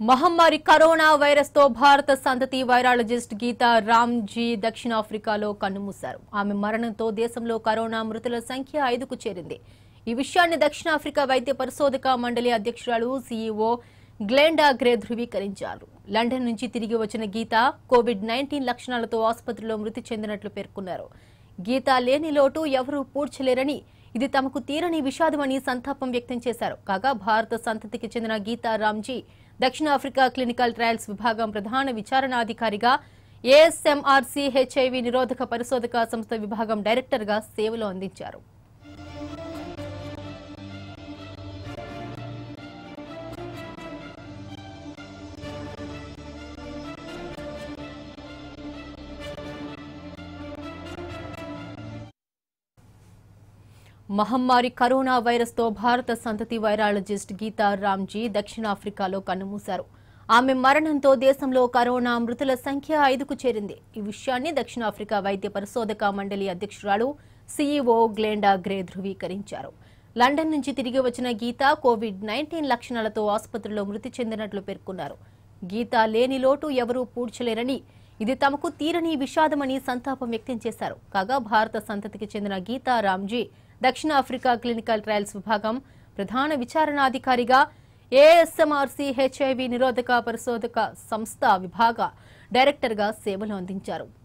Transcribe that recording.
మహమ్మారి corona virus తో భారత సంతతి వైరాలజిస్ట్ గీతా రామ్జీ దక్షిణాఫ్రికాలో కన్నుమూశారు ఆమె మరణంతో దేశంలో కరోనా మృతుల సంఖ్య ఐదుకు చేరింది ఈ విషయాన్ని దక్షిణాఫ్రికా వైద్య పరిశోధక మండలి అధ్యక్షురాలు సీఈఓ గ్లెండా గ్రే ధృవీకరించారు లండన్ నుంచి తిరిగి వచ్చిన గీత కోవిడ్ నైన్టీన్ లక్షణాలతో ఆసుపత్రిలో మృతి చెందినట్లు పేర్కొన్నారు గీత లేని లోటు ఎవరూ పూడ్చలేరని ఇది తమకు తీరని విషాదమని సంతాపం వ్యక్తం చేశారు కాగా భారత సంతతికి చెందిన గీతా రామ్జీ దక్షిణాఫ్రికా క్లినికల్ ట్రయల్స్ విభాగం ప్రధాన విచారణాధికారిగా ఏఎస్ఎంఆర్సీ హెచ్ఐవి నిరోధక పరిశోధక సంస్థ విభాగం డైరెక్టర్గా సేవలు అందించారు మహమ్మారి కరోనా వైరస్ తో భారత సంతతి వైరాలజిస్ట్ గీతా రామ్జీ దక్షిణాఫ్రికాలో కన్నుమూశారు ఆమె మరణంతో దేశంలో కరోనా మృతుల సంఖ్య ఐదుకు చేరింది ఈ విషయాన్ని దక్షిణాఫ్రికా వైద్య పరిశోధక మండలి అధ్యక్షురాలు సీఈఓ గ్లెండా గ్రే ధృవీకరించారు లండన్ నుంచి తిరిగి వచ్చిన గీత కోవిడ్ నైన్టీన్ లక్షణాలతో ఆసుపత్రిలో మృతి చెందినట్లు పేర్కొన్నారు గీత లేని లోటు ఎవరూ పూడ్చలేరని ఇది తమకు తీరని విషాదమని సంతాపం వ్యక్తం చేశారు కాగా భారత సంతతికి చెందిన గీతా రామ్జీ దక్షిణాఫ్రికా క్లినికల్ ట్రయల్స్ విభాగం ప్రధాన విచారణాధికారిగా ఏఎస్ఎంఆర్సీ హెచ్ఐవి నిరోధక పరిశోధక సంస్థ విభాగ డైరెక్టర్గా సేవలు అందించారు